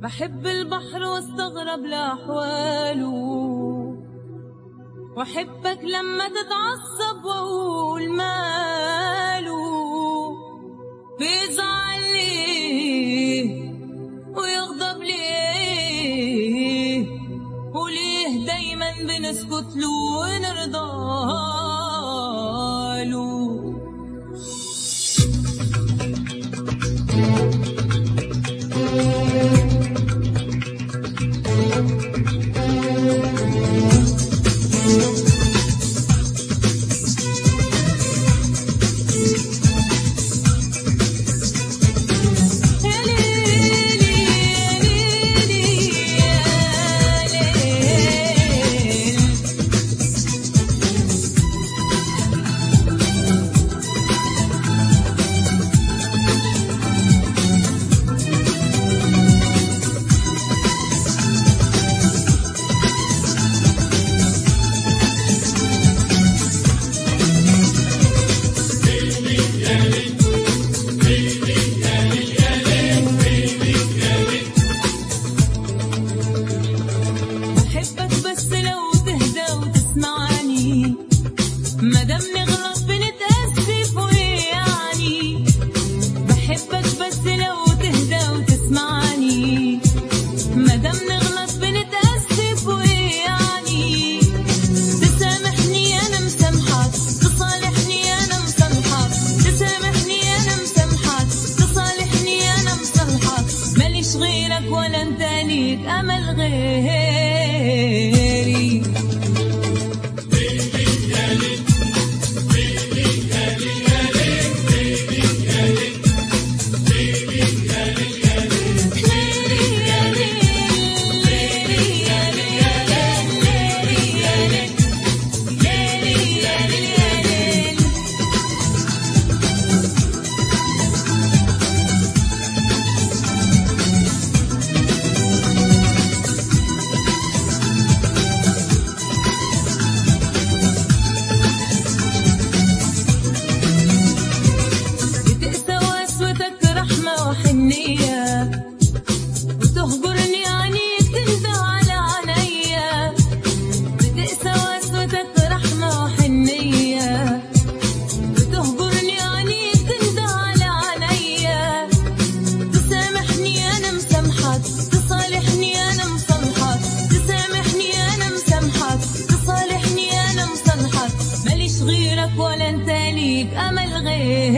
بحب البحر واستغرب لأحواله واحبك لما تتعصب واقول ماله بيزعل ليه ويغضب ليه وليه دايما بنسكت له ونرضى له يا ليلي يا ليلي يا ليل بحبك بس لو تهدى وتسمعني مادام نغلط بنتأسف ويعني بحبك بس لو تهدى وتسمعني مادام نغلط بنتأسف ويعني تسامحني أنا مسامحك تصالحني أنا مصالحك تسامحني أنا مسامحك تصالحني أنا مصالحك ماليش غيرك ولا أنت ليك أمل غيري بتقسى واسوتك رحمة وحنية وتهجرني عنيك تندى على عينيا بتقسى واسوتك رحمة وحنية وتهجرني عنيك تندى على عينيا تسامحني أنا مسامحك تصالحني أنا مصالحك تسامحني أنا مسامحك تصالحني أنا مصالحك ماليش غيرك ولا أنت ليك أمل غيري